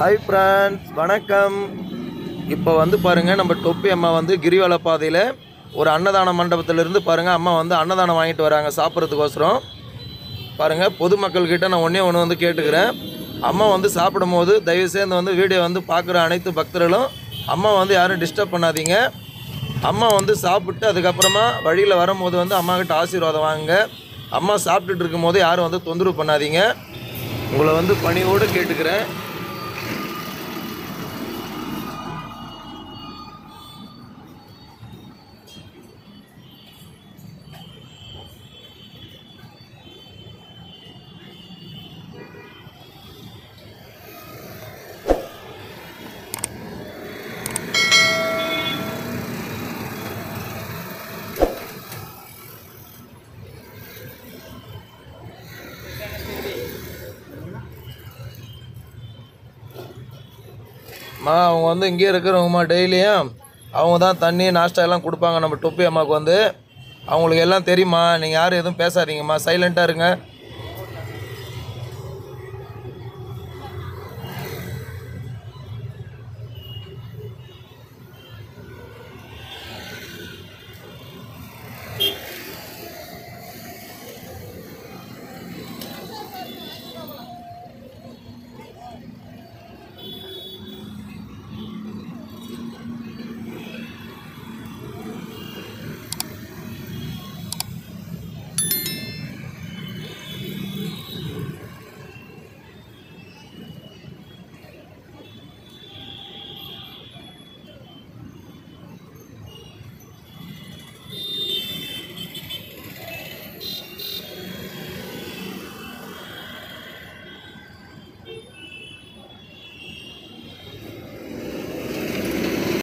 hi friends வணக்கம் இப்போ வந்து பாருங்கள் நம்ம தொப்பி அம்மா வந்து கிரிவல பாதையில் ஒரு அன்னதான மண்டபத்திலிருந்து பாருங்கள் அம்மா வந்து அன்னதானம் வாங்கிட்டு வராங்க சாப்பிட்றதுக்கோசரம் பாருங்கள் பொதுமக்கள்கிட்ட நான் ஒன்றே ஒன்று வந்து கேட்டுக்கிறேன் அம்மா வந்து சாப்பிடும்போது தயவு செய்து வந்து வீடியோ வந்து பார்க்குற அனைத்து பக்தர்களும் அம்மா வந்து யாரும் டிஸ்டர்ப் பண்ணாதீங்க அம்மா வந்து சாப்பிட்டு அதுக்கப்புறமா வழியில் வரும்போது வந்து அம்மா கிட்ட ஆசீர்வாதம் வாங்குங்க அம்மா சாப்பிட்டுட்டு இருக்கும்போது யாரும் வந்து தொந்தரவு பண்ணாதீங்க உங்களை வந்து பணிவோடு கேட்டுக்கிறேன் அம்மா அவங்க வந்து இங்கேயே இருக்கிறவங்கம்மா டெய்லியும் அவங்க தான் தண்ணி நாஷ்டா எல்லாம் கொடுப்பாங்க நம்ம தொப்பி அம்மாவுக்கு வந்து அவங்களுக்கு எல்லாம் தெரியுமா நீங்கள் யாரும் எதுவும் பேசாதீங்கம்மா சைலண்ட்டாக இருங்க